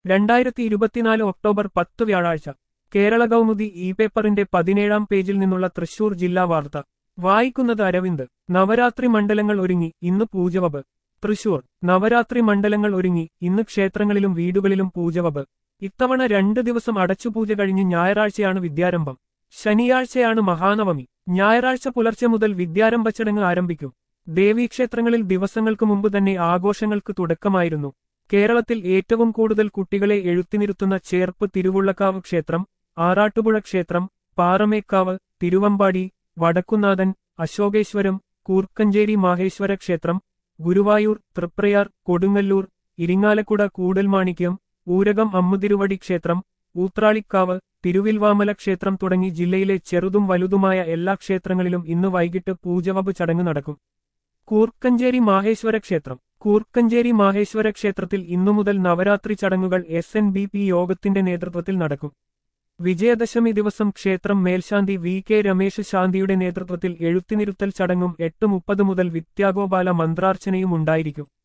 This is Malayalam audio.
രണ്ടായിരത്തി ഇരുപത്തിനാല് ഒക്ടോബർ പത്ത് വ്യാഴാഴ്ച കേരള കൗമുദി ഇ പേപ്പറിന്റെ പതിനേഴാം പേജിൽ നിന്നുള്ള തൃശൂർ ജില്ലാ വാർത്ത വായിക്കുന്നത് അരവിന്ദ് നവരാത്രി മണ്ഡലങ്ങൾ ഒരുങ്ങി ഇന്ന് പൂജവബ് തൃശൂർ നവരാത്രി മണ്ഡലങ്ങൾ ഒരുങ്ങി ഇന്ന് ക്ഷേത്രങ്ങളിലും വീടുകളിലും പൂജവബ് ഇത്തവണ രണ്ട് ദിവസം അടച്ചുപൂജ കഴിഞ്ഞ് ഞായറാഴ്ചയാണ് വിദ്യാരംഭം ശനിയാഴ്ചയാണ് മഹാനവമി ഞായറാഴ്ച പുലർച്ചെ മുതൽ വിദ്യാരംഭ ചടങ്ങ് ആരംഭിക്കും ദേവീക്ഷേത്രങ്ങളിൽ ദിവസങ്ങൾക്ക് മുമ്പ് തന്നെ ആഘോഷങ്ങൾക്ക് തുടക്കമായിരുന്നു കേരളത്തിൽ ഏറ്റവും കൂടുതൽ കുട്ടികളെ എഴുത്തിനിരുത്തുന്ന ചേർപ്പ് തിരുവുള്ളക്കാവ് ക്ഷേത്രം ആറാട്ടുപുഴ ക്ഷേത്രം പാറമേക്കാവ് തിരുവമ്പാടി വടക്കുന്നാഥൻ അശോകേശ്വരം കൂർക്കഞ്ചേരി മാഹേശ്വര ക്ഷേത്രം ഗുരുവായൂർ തൃപ്രയാർ കൊടുങ്ങല്ലൂർ ഇരിങ്ങാലക്കുട കൂടൽമാണിക്യം ഊരകം അമ്മുതിരുവടി ക്ഷേത്രം ഊത്രാളിക്കാവ് തിരുവിൽവാമല ക്ഷേത്രം തുടങ്ങി ജില്ലയിലെ ചെറുതും വലുതുമായ എല്ലാ ക്ഷേത്രങ്ങളിലും ഇന്ന് വൈകിട്ട് പൂജവബ് ചടങ്ങ് നടക്കും കൂർക്കഞ്ചേരി മാഹേശ്വര ക്ഷേത്രം കൂർക്കഞ്ചേരി മാഹേശ്വര ക്ഷേത്രത്തിൽ ഇന്നു മുതൽ നവരാത്രി ചടങ്ങുകൾ എസ് എൻ ബി പി യോഗത്തിന്റെ നേതൃത്വത്തിൽ നടക്കും വിജയദശമി ദിവസം ക്ഷേത്രം മേൽശാന്തി വി കെ രമേശ് ശാന്തിയുടെ നേതൃത്വത്തിൽ എഴുത്തിനിരുത്തൽ ചടങ്ങും എട്ട് മുപ്പത് മുതൽ വിദ്യാഗോപാല മന്ത്രാർച്ചനയും ഉണ്ടായിരിക്കും